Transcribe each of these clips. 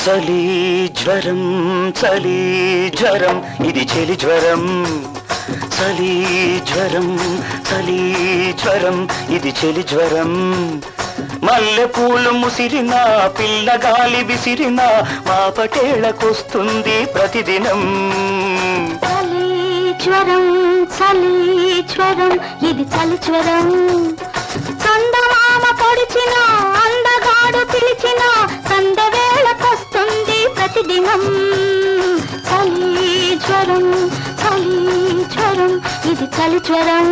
చలి జ్వరం చలి జ్వరం ఇది చెలి జ్వరం చలి జ్వరం చలి జ్వరం ఇది చెలి జ్వరం మల్లె పూలు ముసిరిన పిల్లగాలి విసిరిన మా పటేళ్లకొస్తుంది ప్రతిదినం చలి జ్వరం చలి జ్వరం ఇది చలి జ్వరం చందమామ పొడిచిన అందగాడు పిలిచిన సందవేళకొస్తుంది ప్రతిదినం చలి జ్వరం చలి జ్వరం ఇది చలి జ్వరం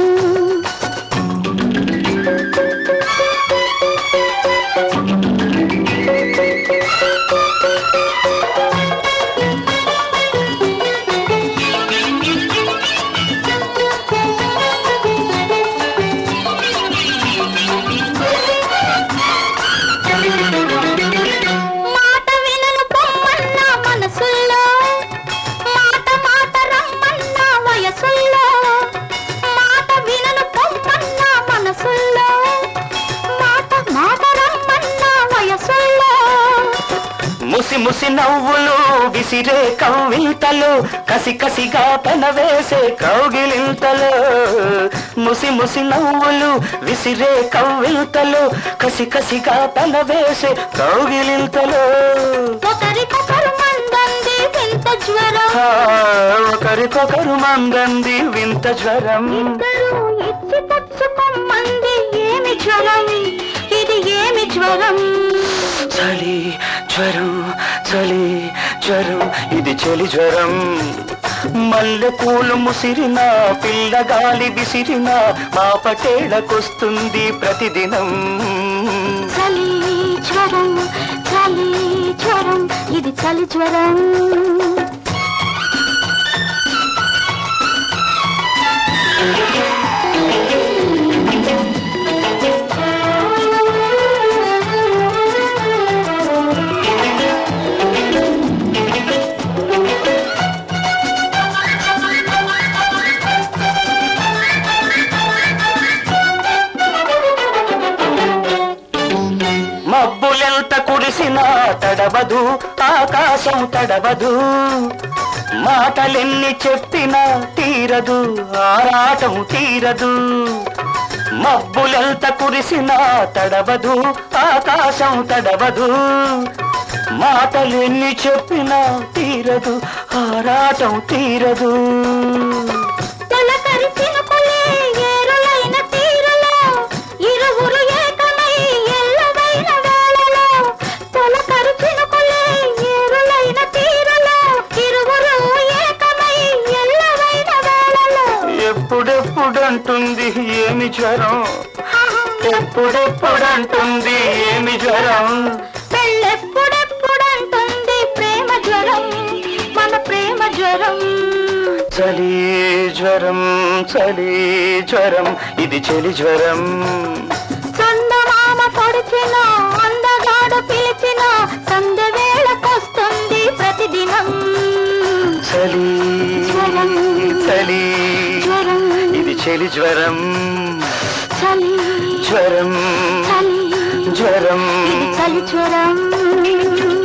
మాట వినను పొమ్మన్న మనసుల్లో మాట మాట రమ్మన్న వయసుల్లో మాట వినను పొమ్మన్న మనసుల్లో మాట మాట రమ్మన్న వయసుల్లో ముసి ముసి నవ్వులు విసిరే కవ్వింతలు కసి కసిగా పెనవేసే కౌగిలింతలు ముసి ముసి నవ్వులు విసిరే కవ్వింతలు కసి కసిగా పెనవేసే కౌగిలింతలు ఒకరికొకరు మందంది వింత జ్వరం ఆ, ఒకరికొకరు మందంది వింత జ్వరం ఇద్దరు ఇచ్చి పుచ్చుకొమ్మంది ఏమి జ్వరం ఇది ఏమి జ్వరం చలి జ్వరం చలి జ్వరం ఇది చలి జ్వరం మల్లె పూలు ముసిరిన పిల్లగాలి విసిరిన మా పటేళ్లకొస్తుంది ప్రతిదినం చలి జ్వరం చలి జ్వరం ఇది చలి జ్వరం మబ్బులెంత కురిసినా తడవదు ఆకాశం తడవదు మాటలెన్ని చెప్పినా తీరదు ఆరాటం తీరదు మబ్బులెంత కురిసినా తడవదు ఆకాశం తడవదు మాటలెన్ని చెప్పినా తీరదు ఆరాటం తీరదు తొలకరి చినుకులే ఏరులైన తీరులో ఇరువురు ఏకమై ఎల్లవైన వేళలో తొలకరి చినుకులే ఏరులైన తీరులో ఇరువురు ఏకమై ఎల్లవైన వేళలో ఎప్పుడెప్పుడంటుంది ఏమి జ్వరం ఎప్పుడెప్పుడంటుంది ఏమి జ్వరం పెళ్ళెప్పుడెప్పుడంటుంది ప్రేమ జ్వరం మన ప్రేమ జ్వరం చలి జ్వరం చలి జ్వరం ఇది చలి జ్వరం చందమామ పొడిచిన అందగాడు పిలిచిన సందవేళకొస్తుంది ప్రతిదినం చలి జ్వరం. చలి జ్వరం ఇది చలి జ్వరం చలి జ్వరం చలి జ్వరం ఇది చలి జ్వరం